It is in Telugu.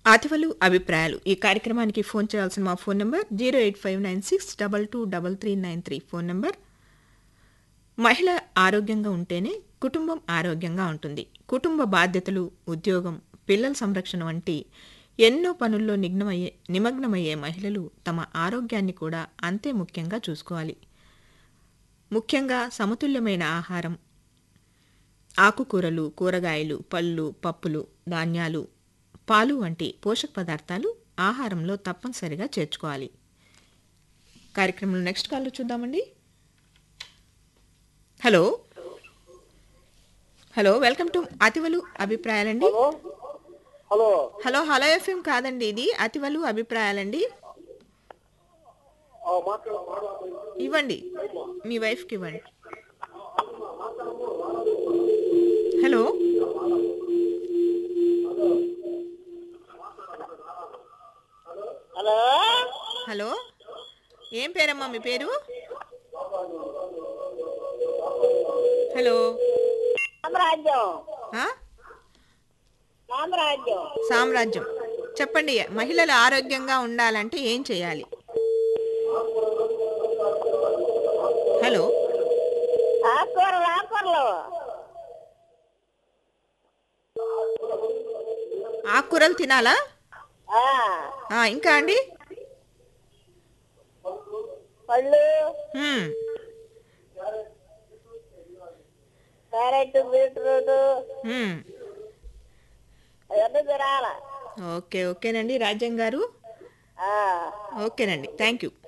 అతివలు అభిప్రాయాలు ఈ కార్యక్రమానికి ఫోన్ చేయాల్సిన మా phone number zero eight five nine six double two double three nine three phone number మహిళ ఆరోగ్యంగా ఉంటేనే కుటుంబం ఆరోగ్యంగా ఉంటుంది కుటుంబ బాధ్యతలు ఉద్యోగం పిల్లల సంరక్షణ వంటి ఎన్నో పనుల్లో నిగ్నమయ్యే నిమగ్నమయ్యే మహిళలు తమ ఆరోగ్యాన్ని కూడా అంతే ముఖ్యంగా చూసుకోవాలి ముఖ్యంగా సమతుల్యమైన ఆహారం ఆకుకూరలు కూరగాయలు పళ్ళు పప్పులు ధాన్యాలు పాలు వంటి పోషక పదార్థాలు ఆహారంలో తప్పనిసరిగా చేర్చుకోవాలి కార్యక్రమంలో నెక్స్ట్ కాల్లో చూద్దామండి హలో హలో వెల్కమ్ టు అతివలు అభిప్రాయాలండి hello hello hello hello FM కాదండి ఇది అతివలు అభిప్రాయాలండి ఆ, మాట్లాడు మాట్లాడు. ఇవ్వండి మీ వైఫ్కి ఇవ్వండి హలో హలో హలో ఏం పేరమ్మా మీ పేరు హలో సామ్రాజ్యం ఆ? సామ్రాజ్యం సామ్రాజ్యం చెప్పండి మహిళలు ఆరోగ్యంగా ఉండాలంటే ఏం చేయాలి హలో ఆకుకూరలు ఆకుకూరలు ఆకుకూరలు తినాలా ఆ, ఆ, ఇంకా అండి పళ్ళు హ్మ్. క్యారెట్ బీట్రూట్ హ్మ్. అవన్నీ తినాల ఓకే ఓకేనండి రాజ్యం గారు ఆ, ఓకేనండి థ్యాంక్ యూ